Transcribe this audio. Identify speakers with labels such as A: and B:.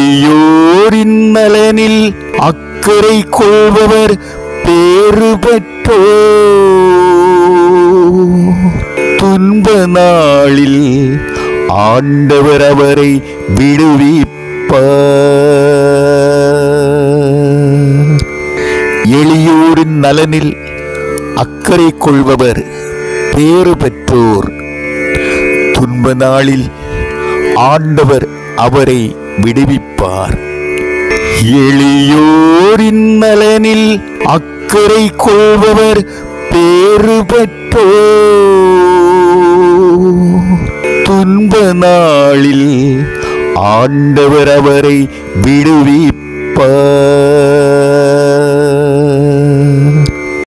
A: எளியோரின் நலனில் அக்கறை கொள்பவர் பேறு பெற்றோ துன்ப நாளில் ஆண்டவர் அவரை விடுவிப்பார் எளியோரின் நலனில் அக்கறை கொள்பவர் பேறு பெற்றோர் துன்ப நாளில் ஆண்டவர் அவரை விடுவிப்பார் எளியோரின் நலனில் அக்கறை கொள்பவர் பேறு பெற்றோ துன்ப நாளில் ஆண்டவர் அவரை விடுவிப்பார்